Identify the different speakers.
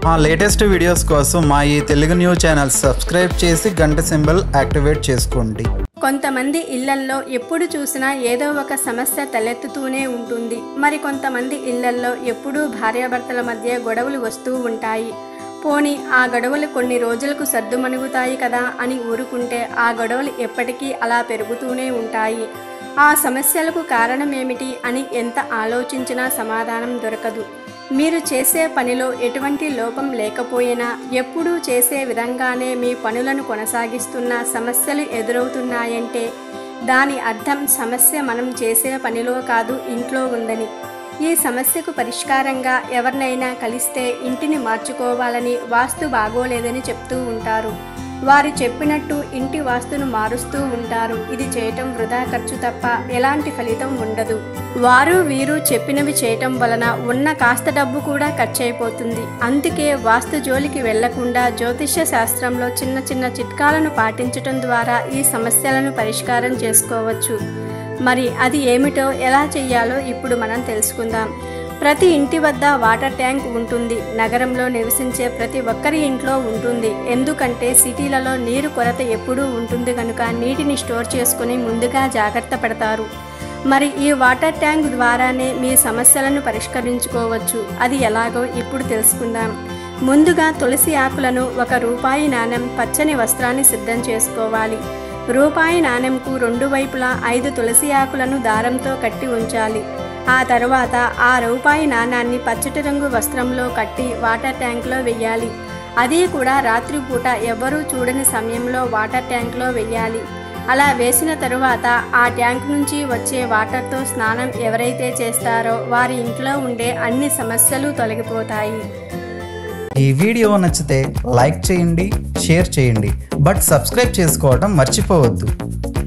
Speaker 1: మా latest videos కోసం మా ఈ తెలుగు న్యూస్ ఛానల్ సబ్స్క్రైబ్ చేసి గంట సింబల్ యాక్టివేట్ చేసుకోండి
Speaker 2: కొంతమంది ఇళ్లల్లో ఎప్పుడు చూసినా ఏదో ఒక సమస్య తలెత్తుతూనే ఉంటుంది మరి కొంతమంది ఇళ్లల్లో ఎప్పుడూ భార్యాభర్తల మధ్య గొడవలు వస్తూ ఉంటాయి పోని ఆ గొడవలు కొన్ని రోజులకు సర్దుమణుగుతాయి కదా అని ఊరుకుంటే ఆ గొడవలు ఎప్పటికీ అలా పెరుగుతూనే ఉంటాయి ఆ సమస్యలకు కారణం ఏమిటి అని ఎంత ఆలోచించినా సమాధానం దొరకదు మీరు చేసే పనిలో ఎటువంటి లోపం లేకపోయినా ఎప్పుడూ చేసే విధంగానే మీ పనులను కొనసాగిస్తున్న సమస్యలు ఎదురవుతున్నాయంటే దాని అర్థం సమస్య మనం చేసే పనిలో కాదు ఇంట్లో ఉందని ఈ సమస్యకు పరిష్కారంగా ఎవరినైనా కలిస్తే ఇంటిని మార్చుకోవాలని వాస్తు బాగోలేదని చెప్తూ ఉంటారు వారు చెప్పినట్టు ఇంటి వాస్తును మారుస్తూ ఉంటారు ఇది చేయటం వృధా ఖర్చు తప్ప ఎలాంటి ఫలితం ఉండదు వారు వీరు చెప్పినవి చేయటం వలన ఉన్న కాస్త డబ్బు కూడా ఖర్చయిపోతుంది అందుకే వాస్తు జోలికి వెళ్లకుండా జ్యోతిష్య శాస్త్రంలో చిన్న చిన్న చిట్కాలను పాటించటం ద్వారా ఈ సమస్యలను పరిష్కారం చేసుకోవచ్చు మరి అది ఏమిటో ఎలా చెయ్యాలో ఇప్పుడు మనం తెలుసుకుందాం ప్రతి ఇంటి వద్ద వాటర్ ట్యాంక్ ఉంటుంది నగరంలో నివసించే ప్రతి ఒక్కరి ఇంట్లో ఉంటుంది ఎందుకంటే సిటీలలో నీరు కొరత ఎప్పుడూ ఉంటుంది కనుక నీటిని స్టోర్ చేసుకుని ముందుగా జాగ్రత్త పడతారు మరి ఈ వాటర్ ట్యాంక్ ద్వారానే మీ సమస్యలను పరిష్కరించుకోవచ్చు అది ఎలాగో ఇప్పుడు తెలుసుకుందాం ముందుగా తులసి ఆకులను ఒక రూపాయి నాణెం పచ్చని వస్త్రాన్ని సిద్ధం చేసుకోవాలి రూపాయి నాణెంకు రెండు వైపులా ఐదు తులసి ఆకులను దారంతో కట్టి ఉంచాలి ఆ తర్వాత ఆ రూపాయి నాణాన్ని పచ్చటి రంగు వస్త్రంలో కట్టి వాటర్ ట్యాంక్లో వెయ్యాలి అది కూడా రాత్రిపూట ఎవ్వరూ చూడని సమయంలో వాటర్ ట్యాంక్లో వెయ్యాలి అలా వేసిన తరువాత ఆ ట్యాంక్ నుంచి వచ్చే వాటర్తో స్నానం ఎవరైతే చేస్తారో వారి ఇంట్లో ఉండే అన్ని సమస్యలు తొలగిపోతాయి
Speaker 1: ఈ వీడియో నచ్చితే లైక్ చేయండి షేర్ చేయండి బట్ సబ్స్క్రైబ్ చేసుకోవడం మర్చిపోవద్దు